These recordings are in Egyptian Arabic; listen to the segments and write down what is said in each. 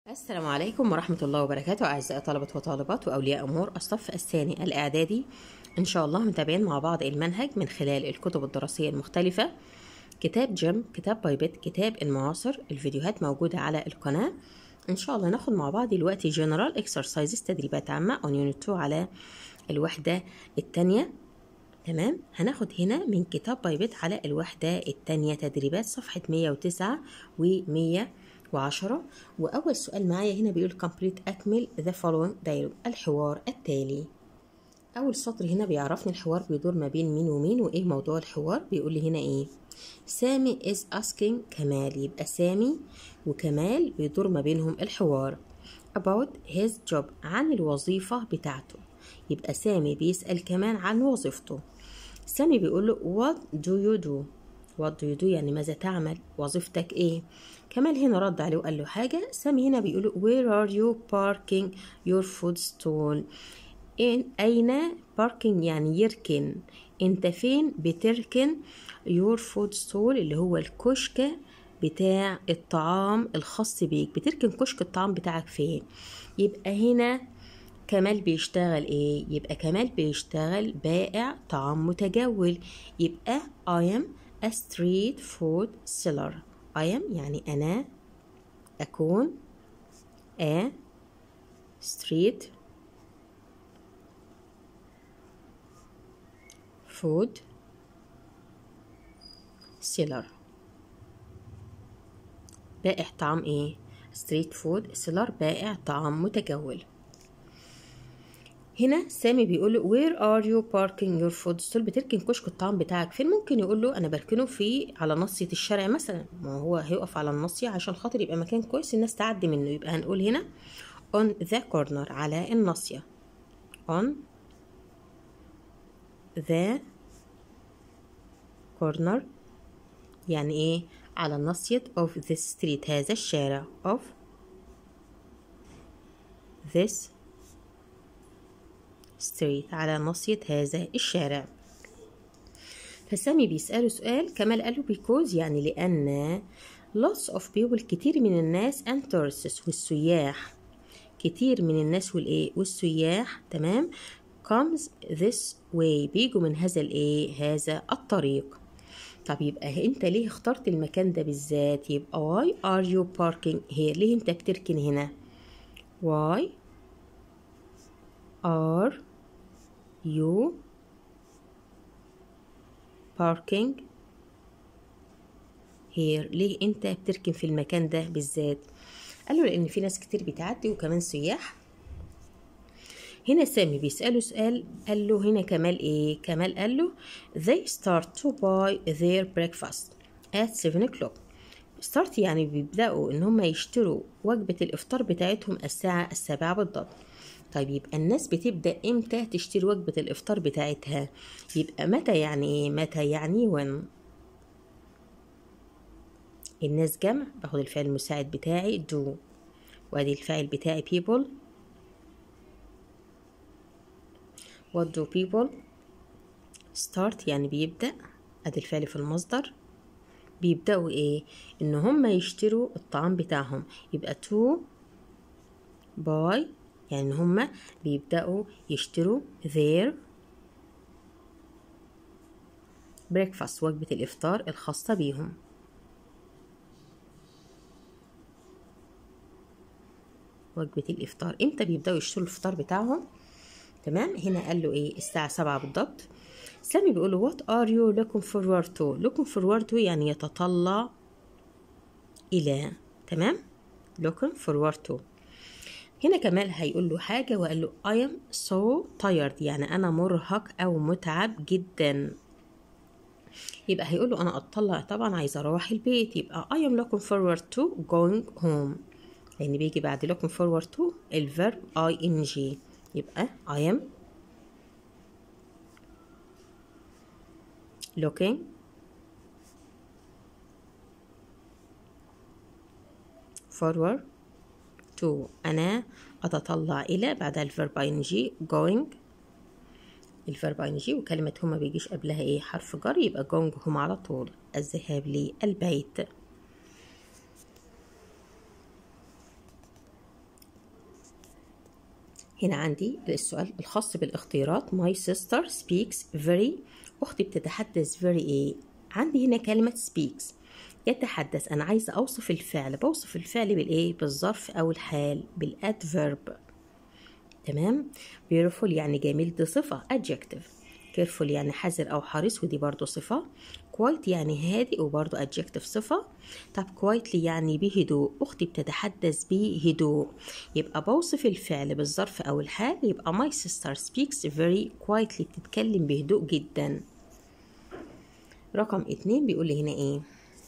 السلام عليكم ورحمة الله وبركاته أعزائي طلبة وطالبات وأولياء أمور الصف الثاني الإعدادي إن شاء الله متابعين مع بعض المنهج من خلال الكتب الدراسية المختلفة كتاب جيم كتاب بايبت كتاب المعاصر الفيديوهات موجودة على القناة إن شاء الله ناخد مع بعض دلوقتي جنرال اكسرسايزز تدريبات عامة on unit 2 على الوحدة التانية تمام هناخد هنا من كتاب بايبت على الوحدة التانية تدريبات صفحة 109 و 110 وأول سؤال معايا هنا بيقول complete أكمل the following dialogue الحوار التالي أول سطر هنا بيعرفني الحوار بيدور ما بين مين ومين وإيه موضوع الحوار بيقول لي هنا إيه سامي is asking كمال يبقى سامي وكمال بيدور ما بينهم الحوار about his job عن الوظيفة بتاعته يبقى سامي بيسأل كمان عن وظيفته سامي بيقول له what do you do what do you do يعني ماذا تعمل وظيفتك ايه كمال هنا رد عليه وقال له حاجة سامي هنا بيقول له where are you parking your food stall إن أين parking يعني يركن انت فين بتركن your food stall اللي هو الكشك بتاع الطعام الخاص بيك بتركن كشك الطعام بتاعك فين يبقى هنا كمال بيشتغل ايه يبقى كمال بيشتغل بائع طعام متجول يبقى I am a street food seller I am يعني أنا أكون a street food seller بائع طعام ايه street food seller بائع طعام متجول هنا سامي بيقول له where are you parking your food stall بتركن كشك الطعام بتاعك فين ممكن يقول له انا بركنه في على ناصية الشارع مثلا ما هو هيقف على الناصية عشان خاطر يبقى مكان كويس الناس تعدي منه يبقى هنقول هنا on the corner على الناصية on the corner يعني ايه على ناصية of this street هذا الشارع of this ستريت على ناصية هذا الشارع فسامي بيسأله سؤال كمال قاله because يعني لأن lots of people كتير من الناس and tourists والسياح كتير من الناس والإيه والسياح تمام comes this way بيجوا من هذا الإيه هذا الطريق طب يبقى انت ليه اخترت المكان ده بالذات يبقى why are you parking here ليه انت بتركن هنا why are you parking here ليه انت بتركن في المكان ده بالذات قال له لان في ناس كتير بتعدي وكمان سياح هنا سامي بيسأله سؤال قال له هنا كمال ايه كمال قال له they start to buy their breakfast at 7 o'clock start يعني بيبدأوا ان هم يشتروا وجبة الافطار بتاعتهم الساعة السابعة بالضبط طيب يبقى الناس بتبدأ امتى تشتري وجبة الافطار بتاعتها يبقى متى يعني ايه متى يعني when الناس جمع باخد الفعل المساعد بتاعي do وادي الفاعل بتاعي people what do people start يعني بيبدأ ادي الفعل في المصدر بيبدأوا ايه ان هم يشتروا الطعام بتاعهم يبقى to buy يعني ان هم بيبدأوا يشتروا their breakfast وجبة الإفطار الخاصة بيهم وجبة الإفطار امتى بيبدأوا يشتروا الفطار بتاعهم تمام هنا قال له ايه الساعة سبعة بالضبط سامي بيقول له what are you looking forward to looking forward to يعني يتطلع إلى تمام looking forward to هنا كمال هيقول له حاجة وقال له I am so tired يعني أنا مرهق أو متعب جدا يبقى هيقول له أنا أطلع طبعا عايزة أروح البيت يبقى I am looking forward to going home لأن بيجي بعد looking forward to الفيرب ing يبقى I am looking forward to أنا أتطلع إلى بعدها الفيرب ing going الفيرب ing وكلمة هما بيجيش قبلها إيه حرف جر يبقى going هم على طول الذهاب للبيت هنا عندي السؤال الخاص بالاختيارات my sister speaks very أختي بتتحدث very إيه عندي هنا كلمة speaks يتحدث أنا عايزة أوصف الفعل بوصف الفعل بالإيه بالظرف أو الحال بالأدفيرب تمام beautiful يعني جميل دي صفة adjective careful يعني حذر أو حريص ودي برضو صفة quiet يعني هادئ وبرضو adjective صفة طب quietly يعني بهدوء أختي بتتحدث بهدوء يبقى بوصف الفعل بالظرف أو الحال يبقى my sister speaks very quietly بتتكلم بهدوء جدا رقم اتنين بيقول لي هنا ايه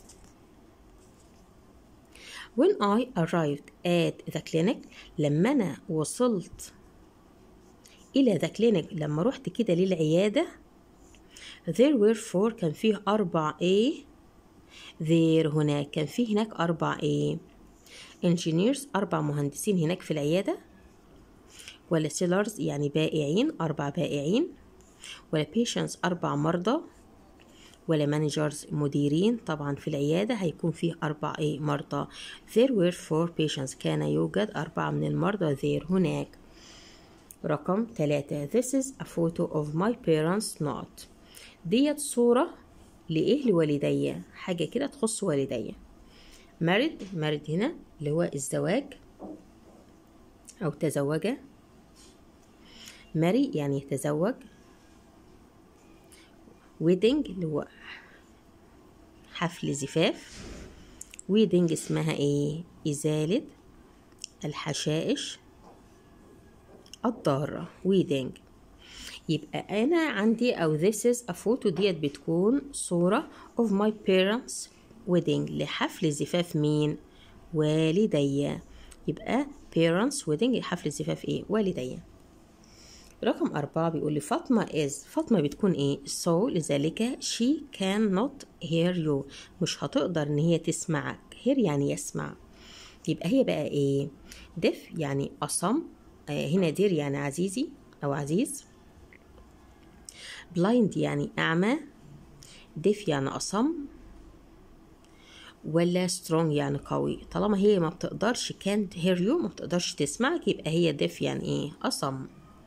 When I arrived at the clinic لما أنا وصلت إلى the clinic لما رحت كده للعيادة there were four كان فيه أربع إيه there هناك كان فيه هناك أربع إيه engineers أربع مهندسين هناك في العيادة ولا sellers يعني بائعين أربع بائعين ولا patients أربع مرضى ولا مانجرز مديرين طبعا في العيادة هيكون فيه أربع إيه مرضى there were four patients كان يوجد أربعة من المرضى there هناك رقم ثلاثة this is a photo of my parents not ديت صورة لإيه لوالدي حاجة كده تخص والدي married married هنا اللي هو الزواج أو تزوج marry يعني يتزوج ويدنج اللي هو حفل زفاف ويدنج اسمها ايه إزالة الحشائش الضارة ويدنج يبقى أنا عندي أو this is a photo ديت بتكون صورة of my parents wedding لحفل زفاف مين والدي يبقى parents wedding حفل زفاف ايه والدي رقم أربعة بيقول لي فاطمة is فاطمة بتكون إيه so لذلك she cannot hear you مش هتقدر إن هي تسمعك hear يعني يسمع يبقى هي بقى إيه deaf يعني أصم آه هنا دير يعني عزيزي أو عزيز blind يعني أعمى deaf يعني أصم ولا strong يعني قوي طالما هي ما بتقدرش can't hear you ما بتقدرش تسمعك يبقى هي deaf يعني إيه أصم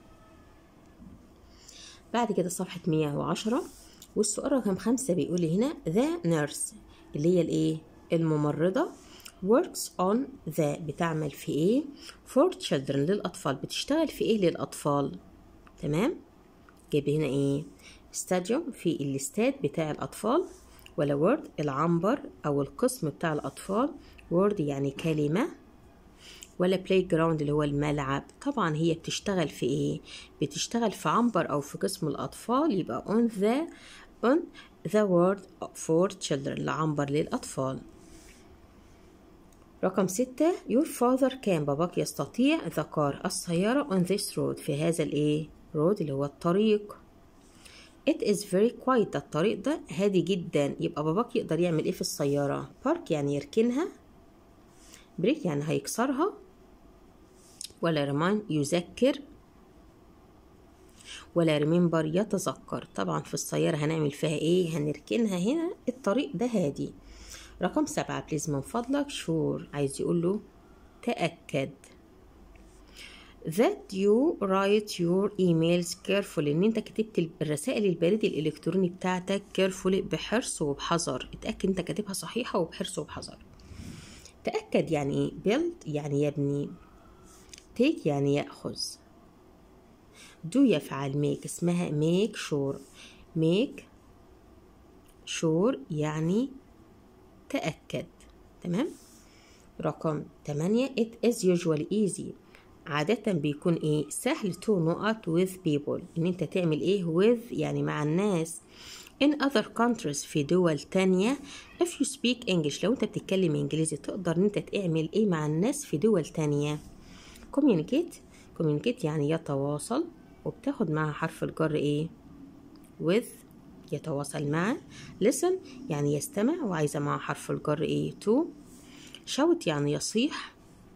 بعد كده صفحة 110 والسؤال رقم خمسة بيقول لي هنا the nurse اللي هي الايه الممرضة works on the بتعمل في ايه for children للأطفال بتشتغل في ايه للأطفال تمام جايب هنا ايه stadium في الاستاد بتاع الأطفال ولا word العنبر أو القسم بتاع الأطفال word يعني كلمة ولا بلاي جراوند اللي هو الملعب طبعا هي بتشتغل في ايه بتشتغل في عنبر او في قسم الاطفال يبقى on the on the word for children لعنبر للاطفال رقم ستة your father كان باباك يستطيع the car السيارة on this road في هذا الايه road اللي هو الطريق It is very quiet الطريق ده هادي جدا يبقى باباك يقدر يعمل ايه في السيارة بارك يعني يركنها بريك يعني هيكسرها ولا ريماين يذكر ولا ريمبر يتذكر طبعا في السيارة هنعمل فيها ايه هنركنها هنا الطريق ده هادي رقم سبعة بليز من فضلك شور عايز يقول له تأكد that you write your emails carefully ان انت كتبت الرسائل البريد الالكتروني بتاعتك carefully بحرص وبحذر اتأكد انت كاتبها صحيحة وبحرص وبحذر تأكد يعني ايه build يعني يبني take يعني يأخذ do يفعل make اسمها make sure make sure يعني تأكد تمام رقم 8 it is usually easy عادة بيكون ايه سهل to نقط with people ان انت تعمل ايه with يعني مع الناس in other countries في دول تانية if you speak English لو انت بتتكلم انجليزي تقدر ان انت تعمل ايه مع الناس في دول تانية communicate communicate يعني يتواصل وبتاخد معها حرف الجر ايه with يتواصل مع listen يعني يستمع وعايزة معها حرف الجر ايه to shout يعني يصيح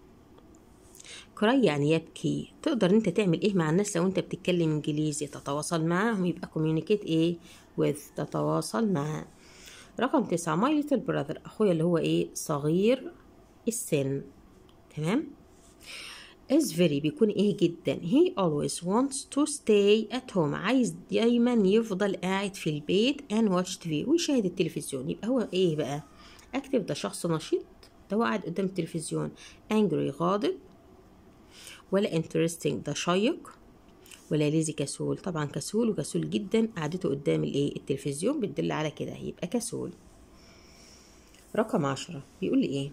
كراي يعني يبكي تقدر انت تعمل ايه مع الناس لو انت بتتكلم انجليزي تتواصل معاهم يبقى communicate ايه with تتواصل مع رقم تسعة my little brother اخويا اللي هو ايه صغير السن تمام is very بيكون ايه جدا he always wants to stay at home عايز دايما يفضل قاعد في البيت and watch TV ويشاهد التلفزيون يبقى هو ايه بقى اكتف ده شخص نشيط ده هو قاعد قدام التلفزيون angry غاضب ولا interesting ده شيق ولا ليزي كسول طبعا كسول وكسول جدا قعدته قدام الايه التلفزيون بتدل على كده يبقى كسول رقم عشرة بيقول لي ايه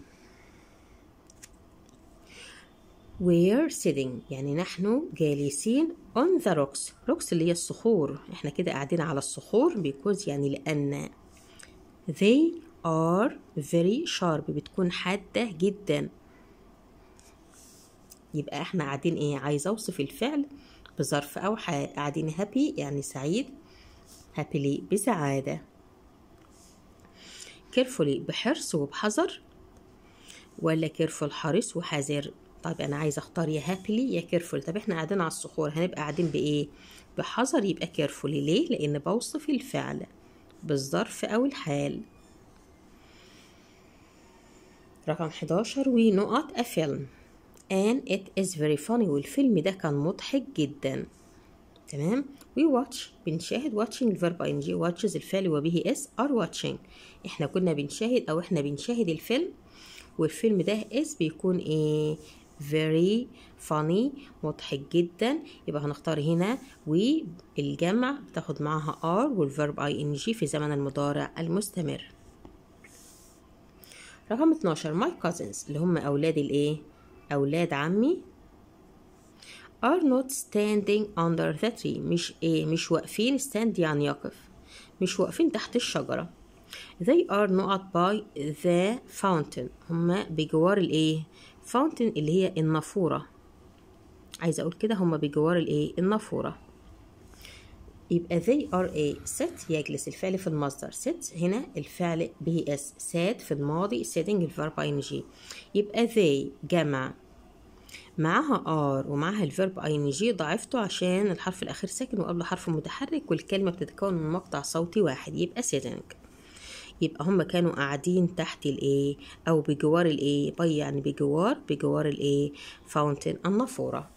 we're sitting يعني نحن جالسين on the rocks rocks اللي هي الصخور احنا كده قاعدين على الصخور because يعني لأن they are very sharp بتكون حادة جدا يبقى احنا قاعدين ايه عايزة اوصف الفعل بظرف او حال قاعدين happy يعني سعيد happily بسعادة carefully بحرص وبحذر ولا careful حريص وحذر طيب انا عايزه اختار يا هابيلي يا كيرفول طب احنا قاعدين على الصخور هنبقى قاعدين بايه بحذر يبقى كيرفولي ليه لان بوصف الفعل بالظرف او الحال رقم 11 ونقط a film and it is very funny والفيلم ده كان مضحك جدا تمام we watch بنشاهد watching الفيرب ing watches الفعل وبه اس are watching احنا كنا بنشاهد او احنا بنشاهد الفيلم والفيلم ده اس بيكون ايه very funny مضحك جدا يبقى هنختار هنا والجمع بتاخد معاها are والverb ing في زمن المضارع المستمر رقم 12 my cousins اللي هم أولاد الإيه؟ أولاد عمي are not standing under the tree مش إيه مش واقفين stand يعني يقف مش واقفين تحت الشجرة they are not by the fountain هما بجوار الإيه؟ fountain اللي هي النافورة عايزة أقول كده هما بجوار الإيه؟ النافورة يبقى they are a sit يجلس الفعل في المصدر sit هنا الفعل به اس sat في الماضي sitting الفيرب ing يبقى they جمع معاها are ومعاها الفيرب ing ضعفته عشان الحرف الأخير ساكن وقبله حرف متحرك والكلمة بتتكون من مقطع صوتي واحد يبقى sitting يبقى هم كانوا قاعدين تحت الايه او بجوار الايه باي يعني بجوار بجوار الايه فاونتين النافوره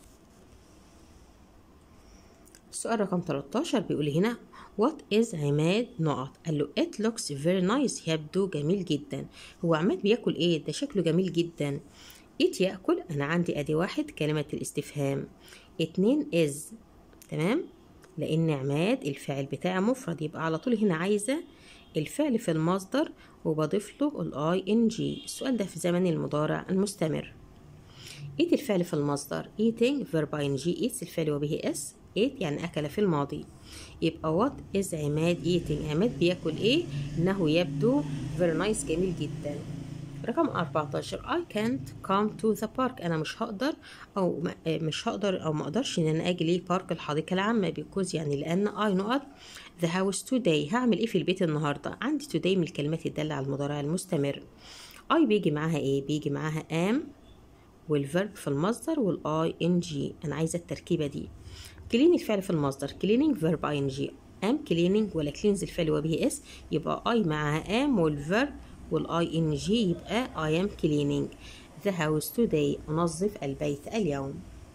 السؤال رقم 13 بيقول هنا what is عماد نقط قال له it looks very nice يبدو جميل جدا هو عماد بياكل ايه ده شكله جميل جدا it ياكل انا عندي ادي واحد كلمة الاستفهام اتنين is تمام لان عماد الفاعل بتاعه مفرد يبقى على طول هنا عايزة الفعل في المصدر وبضيف له الاي ان جي السؤال ده في زمن المضارع المستمر eat الفعل في المصدر eating verb ing eats الفعل وبه اس ate يعني أكل في الماضي يبقى what is عماد eating عماد بياكل إيه إنه يبدو very nice جميل جدا رقم 14 I can't come to the park أنا مش هقدر أو مش هقدر أو ما أقدرش إن أنا أجي ليه بارك الحديقة العامة because يعني لأن I نقط the house today هعمل إيه في البيت النهاردة عندي today من الكلمات الدالة على المضارع المستمر I بيجي معاها إيه بيجي معاها am والفيرب في المصدر والاي ان جي انا عايزه التركيبه دي كلين الفعل في المصدر كليننج فيرب اي ان جي ام كليننج ولا كلينز الفعل وبه اس يبقى اي معاها ام والفيرب والاي ان جي يبقى اي ام كليننج ذا هاوس توداي انظف البيت اليوم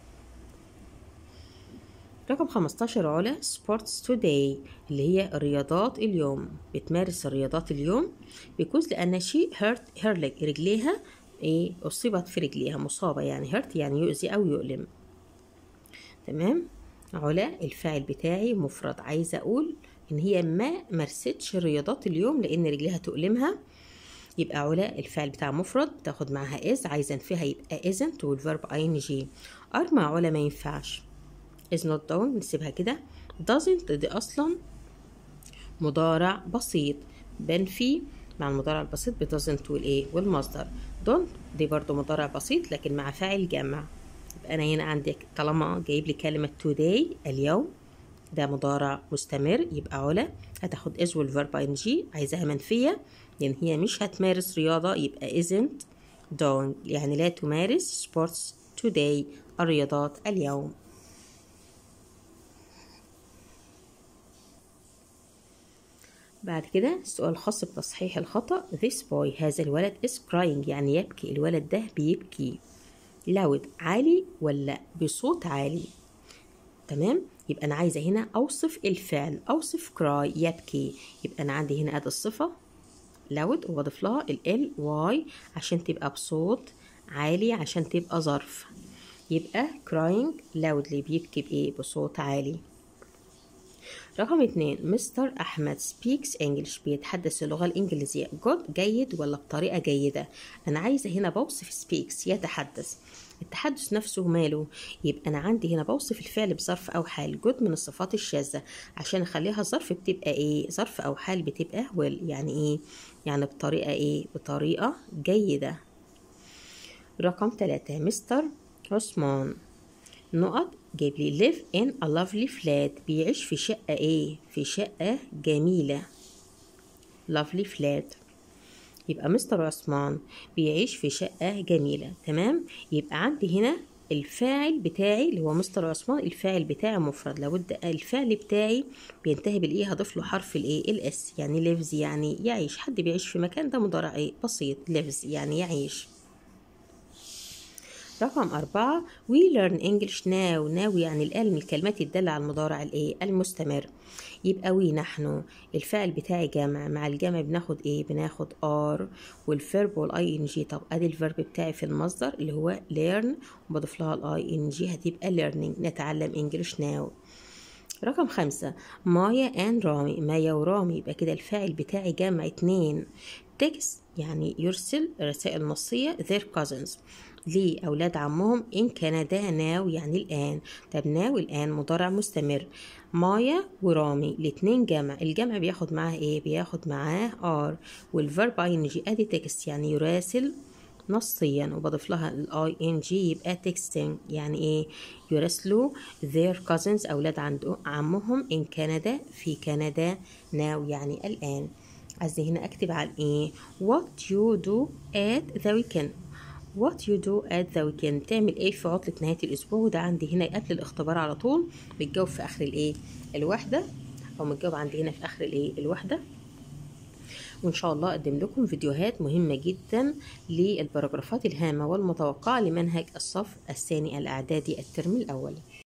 رقم 15 علا سبورتس توداي اللي هي الرياضات اليوم بتمارس الرياضات اليوم بيكوز لان شي هيرت هيرلج رجليها ايه اصيبت في رجليها مصابه يعني هيرت يعني يؤذي او يؤلم تمام علا الفاعل بتاعي مفرد عايزه اقول ان هي ما مارستش الرياضات اليوم لان رجليها تؤلمها يبقى علا الفعل بتاع مفرد تاخد معاها از عايزه انفيها يبقى isn't والفيرب اي ان جي ار مع علا ما ينفعش is not doing نسيبها كده doesn't دي اصلا مضارع بسيط بنفي مع المضارع البسيط ب doesn't والايه والمصدر don't دي برضو مضارع بسيط لكن مع فاعل جمع يبقى انا هنا عندي طالما جايب لي كلمة today اليوم ده مضارع مستمر يبقى علا هتاخد is والverb ing عايزاها منفية لأن هي مش هتمارس رياضة يبقى isn't doing يعني لا تمارس sports today الرياضات اليوم بعد كده السؤال الخاص بتصحيح الخطأ this boy هذا الولد is crying يعني يبكي الولد ده بيبكي loud عالي ولا بصوت عالي تمام يبقى انا عايزه هنا اوصف الفعل اوصف cry يبكي يبقى انا عندي هنا ادي الصفه loud وبضيف لها ال واي عشان تبقى بصوت عالي عشان تبقى ظرف يبقى crying loudly بيبكي بايه بصوت عالي رقم اتنين مستر أحمد speaks English بيتحدث اللغة الإنجليزية good جيد ولا بطريقة جيدة أنا عايزة هنا بوصف speaks يتحدث التحدث نفسه ماله يبقى أنا عندي هنا بوصف الفعل بظرف أو حال good من الصفات الشاذة عشان أخليها ظرف بتبقى إيه ظرف أو حال بتبقى well يعني إيه يعني بطريقة إيه بطريقة جيدة رقم ثلاثة مستر عثمان نقط جايب لي live in a lovely flat بيعيش في شقة ايه في شقة جميلة lovely flat يبقى مستر عثمان بيعيش في شقة جميلة تمام يبقى عندي هنا الفاعل بتاعي اللي هو مستر عثمان الفاعل بتاعي مفرد لابد الفعل بتاعي بينتهي بالايه هضيف له حرف الايه الاس يعني lives يعني يعيش حد بيعيش في مكان ده مضارع ايه بسيط lives يعني يعيش رقم أربعة we learn English now now يعني الآن من الكلمات الدالة على المضارع الإيه المستمر يبقى we نحن الفعل بتاعي جمع مع الجمع بناخد إيه بناخد are والفيرب والاي ان جي طب أدي الفيرب بتاعي في المصدر اللي هو learn وبضيف لها الاي ان جي هتبقى learning نتعلم English now رقم خمسة مايا ان رامي مايا ورامي يبقى كده الفاعل بتاعي جمع اتنين تكست يعني يرسل رسائل نصية their cousins لأولاد عمهم إن كندا ناو يعني الآن طب ناو الآن مضارع مستمر مايا ورامي الاتنين جمع الجمع بياخد معاه ايه بياخد معاه ار والفيرب اي ان جي ادي تكست يعني يراسل نصيا وبضيف لها الاي ان جي يبقى تكستنج يعني ايه يراسلوا their cousins اولاد عند عمهم ان كندا في كندا ناو يعني الان عايزة هنا اكتب على ايه what you do at the weekend what you do at the weekend تعمل ايه في عطلة نهاية الاسبوع وده عندي هنا قبل الاختبار على طول بتجاوب في اخر الايه الوحدة او متجاوب عندي هنا في اخر الايه الوحدة وان شاء الله اقدم لكم فيديوهات مهمة جدا للبراجرافات الهامة والمتوقعة لمنهج الصف الثاني الاعدادي الترم الاول